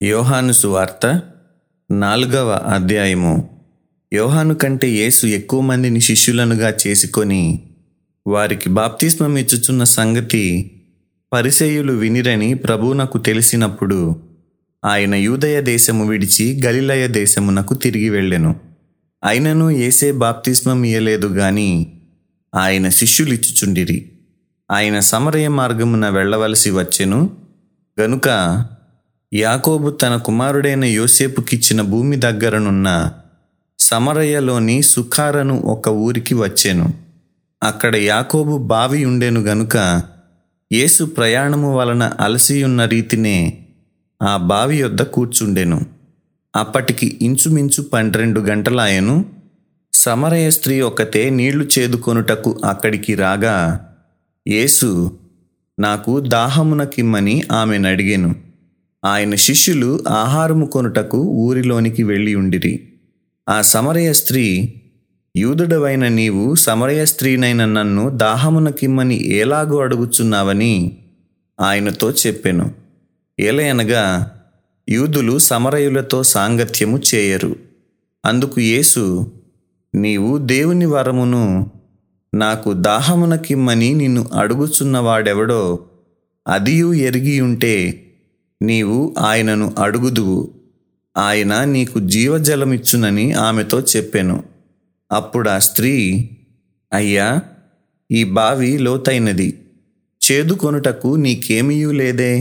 యోహాను సువార్త నాలుగవ అధ్యాయము యోహాను కంటే యేసు ఎక్కువ మందిని శిష్యులనుగా చేసుకొని వారికి బాప్తిస్మం ఇచ్చుచున్న సంగతి పరిసేయులు వినిరని ప్రభువునకు తెలిసినప్పుడు ఆయన యూదయ దేశము విడిచి గలిలయ దేశమునకు తిరిగి వెళ్ళెను అయినను ఏసే బాప్తిస్మం ఇయ్యలేదు గాని ఆయన శిష్యులు ఇచ్చుచుండిరి ఆయన సమరయ మార్గమున వెళ్ళవలసి వచ్చెను గనుక యాకోబు తన కుమారుడైన యోసేపుకిచ్చిన భూమి దగ్గరనున్న సమరయ్యలోని సుఖారను ఒక ఊరికి వచ్చెను అక్కడ యాకోబు బావి ఉండెను గనుక యేసు ప్రయాణము వలన అలసియున్న రీతినే ఆ బావి యొద్ద కూర్చుండెను అప్పటికి ఇంచుమించు పన్నెండు గంటలాయను సమరయ స్త్రీ ఒకతే నీళ్లు చేదుకొనుటకు అక్కడికి రాగా యేసు నాకు దాహమునకిమ్మని ఆమెను అడిగెను ఆయన శిష్యులు ఆహారము కొనుటకు ఊరిలోనికి వెళ్ళి ఉండిరి ఆ సమరయ స్త్రీ యూదుడవైన నీవు సమరయ స్త్రీనైన నన్ను దాహమునకిమ్మని ఎలాగో అడుగుచున్నావని ఆయనతో చెప్పెను ఏలయనగా యూదులు సమరయులతో సాంగత్యము చేయరు అందుకు యేసు నీవు దేవుని వరమును నాకు దాహమునకిమ్మని నిన్ను అడుగుచున్నవాడెవడో అదియు ఎరిగి ఉంటే నీవు ఆయనను అడుగుదువు ఆయన నీకు జీవజలమిచ్చునని ఆమెతో చెప్పెను అప్పుడు ఆ స్త్రీ అయ్యా ఈ బావి లోతైనది చేదుకొనుటకు నీకేమీయూ లేదే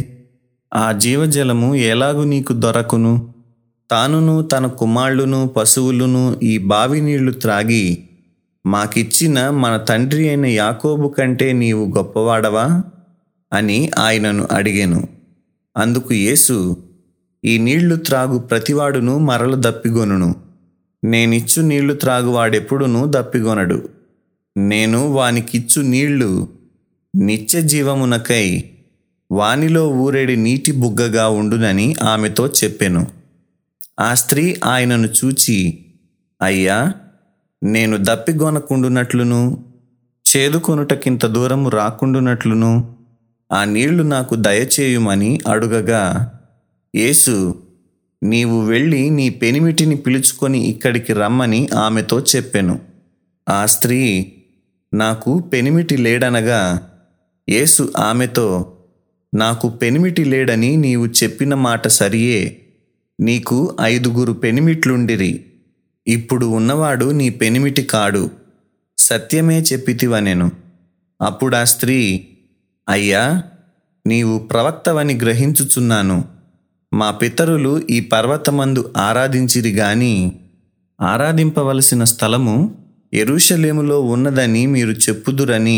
ఆ జీవజలము ఎలాగు నీకు దొరకును తానును తన కుమారులను పశువులను ఈ బావి నీళ్లు త్రాగి మాకిచ్చిన మన తండ్రి అయిన యాకోబు కంటే నీవు గొప్పవాడవా అని ఆయనను అడిగాను అందుకు యేసు ఈ నీళ్లు త్రాగు ప్రతివాడును మరల దప్పిగొనును నేనిచ్చు నీళ్లు త్రాగువాడెప్పుడునూ దప్పిగొనడు నేను వానికిచ్చు నీళ్లు నిత్య జీవమునకై వానిలో ఊరేడి నీటి బుగ్గగా ఉండునని ఆమెతో చెప్పెను ఆ స్త్రీ ఆయనను చూచి అయ్యా నేను దప్పిగొనకుండునట్లును చేదుకొనుటకింత దూరము రాకుండునట్లును ఆ నీళ్లు నాకు దయచేయుమని అడుగగా యేసు నీవు వెళ్ళి నీ పెనిమిటిని పిలుచుకొని ఇక్కడికి రమ్మని ఆమెతో చెప్పెను ఆ స్త్రీ నాకు పెనిమిటి లేడనగా యేసు ఆమెతో నాకు పెనిమిటి లేడని నీవు చెప్పిన మాట సరియే నీకు ఐదుగురు పెనిమిట్లుండిరి ఇప్పుడు ఉన్నవాడు నీ పెనిమిటి కాడు సత్యమే చెప్పితివనెను అప్పుడు ఆ స్త్రీ అయ్యా నీవు ప్రవక్తవని గ్రహించుచున్నాను మా పితరులు ఈ పర్వతమందు ఆరాధించిరి గాని ఆరాధింపవలసిన స్థలము ఎరుషలేములో ఉన్నదని మీరు చెప్పుదురని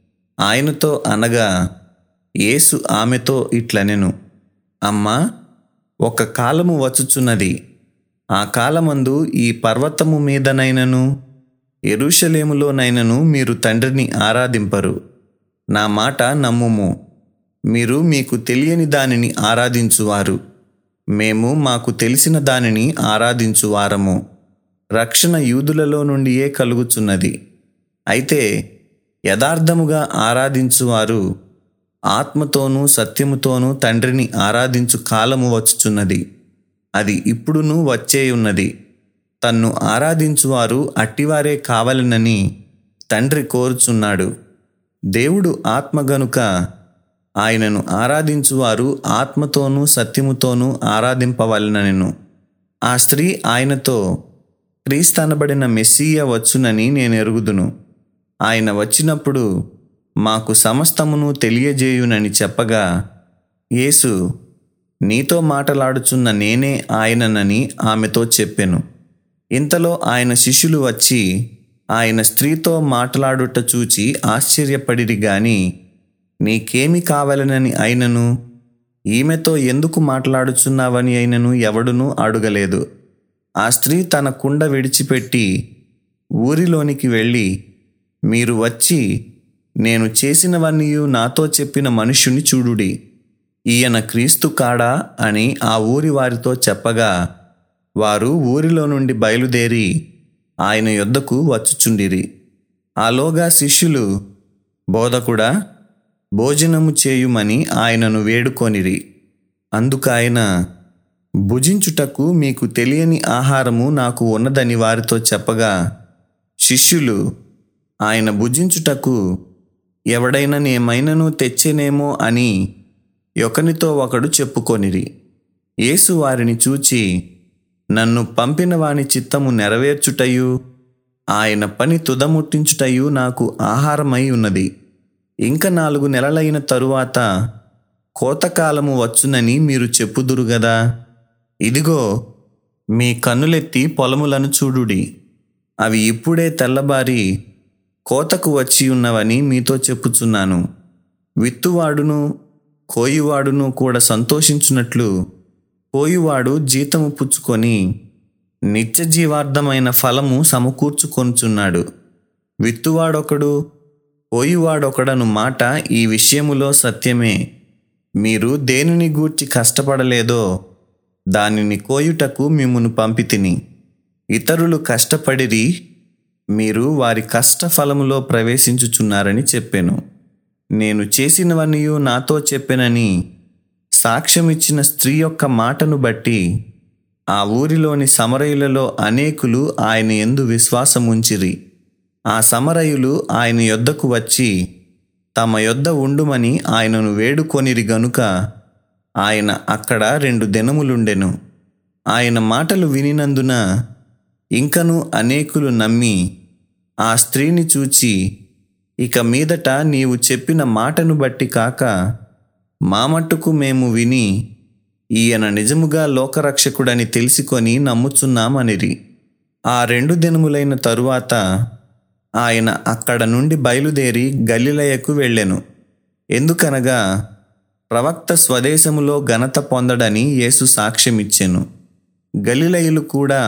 ఆయనతో అనగా యేసు ఆమెతో ఇట్లనెను అమ్మా ఒక కాలము వచ్చుచున్నది ఆ కాలమందు ఈ పర్వతము మీదనైనను ఎరుషలేములోనైనను మీరు తండ్రిని ఆరాధింపరు నా మాట నమ్ముము మీరు మీకు తెలియని దానిని ఆరాధించువారు మేము మాకు తెలిసిన దానిని ఆరాధించువారము రక్షణ యూదులలో నుండియే కలుగుచున్నది అయితే యథార్థముగా ఆరాధించువారు ఆత్మతోనూ సత్యముతోనూ తండ్రిని ఆరాధించు కాలము వచ్చుచున్నది అది ఇప్పుడునూ వచ్చేయున్నది తన్ను ఆరాధించువారు అట్టివారే కావాలనని తండ్రి కోరుచున్నాడు దేవుడు ఆత్మ గనుక ఆయనను ఆరాధించువారు ఆత్మతోనూ సత్యముతోనూ ఆరాధింపవలనను ఆ స్త్రీ ఆయనతో క్రీస్తనబడిన మెస్సీయ వచ్చునని నేను ఎరుగుదును ఆయన వచ్చినప్పుడు మాకు సమస్తమును తెలియజేయునని చెప్పగా యేసు నీతో మాటలాడుచున్న నేనే ఆయననని ఆమెతో చెప్పెను ఇంతలో ఆయన శిష్యులు వచ్చి ఆయన స్త్రీతో మాట్లాడుట చూచి ఆశ్చర్యపడిరి గాని నీకేమి కావాలనని అయినను ఈమెతో ఎందుకు మాట్లాడుచున్నావని అయినను ఎవడునూ అడుగలేదు ఆ స్త్రీ తన కుండ విడిచిపెట్టి ఊరిలోనికి వెళ్ళి మీరు వచ్చి నేను చేసినవన్నీ నాతో చెప్పిన మనుష్యుని చూడుడి ఈయన క్రీస్తు కాడా అని ఆ ఊరి వారితో చెప్పగా వారు ఊరిలో నుండి బయలుదేరి ఆయన యొద్దకు వచ్చుచుండిరి ఆలోగా శిష్యులు బోధకుడా భోజనము చేయుమని ఆయనను వేడుకొనిరి అందుకాయన భుజించుటకు మీకు తెలియని ఆహారము నాకు ఉన్నదని వారితో చెప్పగా శిష్యులు ఆయన భుజించుటకు ఎవడైనా నేమైనను తెచ్చేనేమో అని ఒకనితో ఒకడు చెప్పుకొనిరి యేసు వారిని చూచి నన్ను పంపిన వాని చిత్తము నెరవేర్చుటయు ఆయన పని తుదముట్టించుటయు నాకు ఆహారమై ఉన్నది ఇంక నాలుగు నెలలైన తరువాత కోతకాలము వచ్చునని మీరు చెప్పుదురు గదా ఇదిగో మీ కన్నులెత్తి పొలములను చూడుడి అవి ఇప్పుడే తెల్లబారి కోతకు వచ్చి ఉన్నవని మీతో చెప్పుచున్నాను విత్తువాడును కోయువాడును కూడా సంతోషించున్నట్లు కోయువాడు జీతము పుచ్చుకొని నిత్య జీవార్థమైన ఫలము సమకూర్చుకొనుచున్నాడు విత్తువాడొకడు కోయువాడొకడను మాట ఈ విషయములో సత్యమే మీరు దేనిని గూర్చి కష్టపడలేదో దానిని కోయుటకు మిమ్మును పంపితిని ఇతరులు కష్టపడిరి మీరు వారి కష్టఫలములో ప్రవేశించుచున్నారని చెప్పాను నేను చేసినవన్నీ నాతో చెప్పెనని సాక్ష్యమిచ్చిన స్త్రీ యొక్క మాటను బట్టి ఆ ఊరిలోని సమరయులలో అనేకులు ఆయన ఎందు విశ్వాసముంచిరి ఆ సమరయులు ఆయన యొద్దకు వచ్చి తమ యొద్ద ఉండుమని ఆయనను వేడుకొనిరి గనుక ఆయన అక్కడ రెండు దినములుండెను ఆయన మాటలు వినినందున ఇంకను అనేకులు నమ్మి ఆ స్త్రీని చూచి ఇక మీదట నీవు చెప్పిన మాటను బట్టి కాక మా మట్టుకు మేము విని ఈయన నిజముగా లోకరక్షకుడని తెలుసుకొని నమ్ముచున్నామనిరి ఆ రెండు దినములైన తరువాత ఆయన అక్కడ నుండి బయలుదేరి గలిలయకు వెళ్ళెను ఎందుకనగా ప్రవక్త స్వదేశములో ఘనత పొందడని యేసు సాక్ష్యమిచ్చెను గలిలయులు కూడా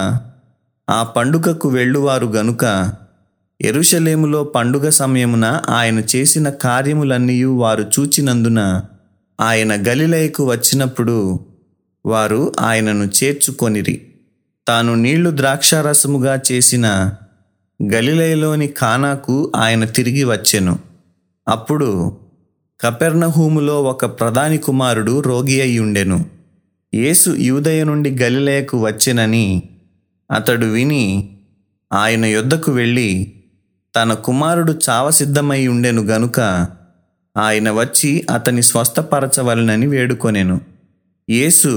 ఆ పండుగకు వెళ్ళువారు గనుక ఎరుషలేములో పండుగ సమయమున ఆయన చేసిన కార్యములన్నీ వారు చూచినందున ఆయన గలిలయకు వచ్చినప్పుడు వారు ఆయనను చేర్చుకొనిరి తాను నీళ్లు ద్రాక్షారసముగా చేసిన గలిలయలోని కానాకు ఆయన తిరిగి వచ్చెను అప్పుడు కపెర్నహూములో ఒక ప్రధాని కుమారుడు రోగి అయి ఉండెను యేసు యూదయ నుండి గలిలయకు వచ్చెనని అతడు విని ఆయన యొద్దకు వెళ్ళి తన కుమారుడు చావసిద్ధమై ఉండెను గనుక ఆయన వచ్చి అతని స్వస్థపరచవలనని వేడుకొనెను యేసు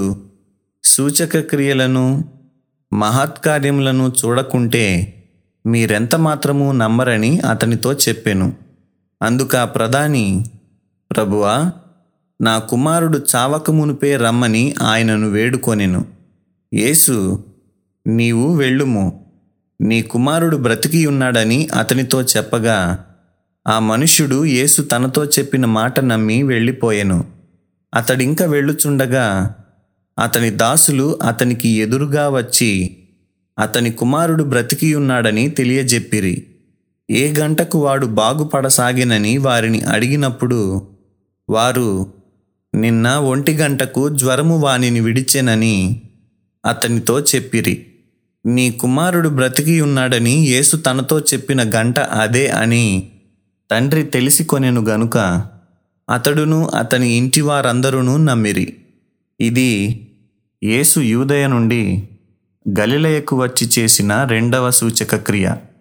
సూచక క్రియలను మహత్కార్యములను చూడకుంటే మీరెంత మాత్రము నమ్మరని అతనితో చెప్పెను అందుక ప్రధాని ప్రభువా నా కుమారుడు చావకమునుపే రమ్మని ఆయనను వేడుకొనెను యేసు నీవు వెళ్ళుము నీ కుమారుడు బ్రతికి ఉన్నాడని అతనితో చెప్పగా ఆ మనుష్యుడు యేసు తనతో చెప్పిన మాట నమ్మి వెళ్ళిపోయెను అతడింక వెళ్ళుచుండగా అతని దాసులు అతనికి ఎదురుగా వచ్చి అతని కుమారుడు బ్రతికి ఉన్నాడని తెలియజెప్పిరి ఏ గంటకు వాడు బాగుపడసాగినని వారిని అడిగినప్పుడు వారు నిన్న ఒంటి గంటకు జ్వరము వానిని విడిచెనని అతనితో చెప్పిరి నీ కుమారుడు బ్రతికి ఉన్నాడని యేసు తనతో చెప్పిన గంట అదే అని తండ్రి తెలిసి కొనెను గనుక అతడును అతని ఇంటి వారందరూ నమ్మిరి ఇది యేసు యూదయ నుండి గలిలయకు వచ్చి చేసిన రెండవ సూచక క్రియ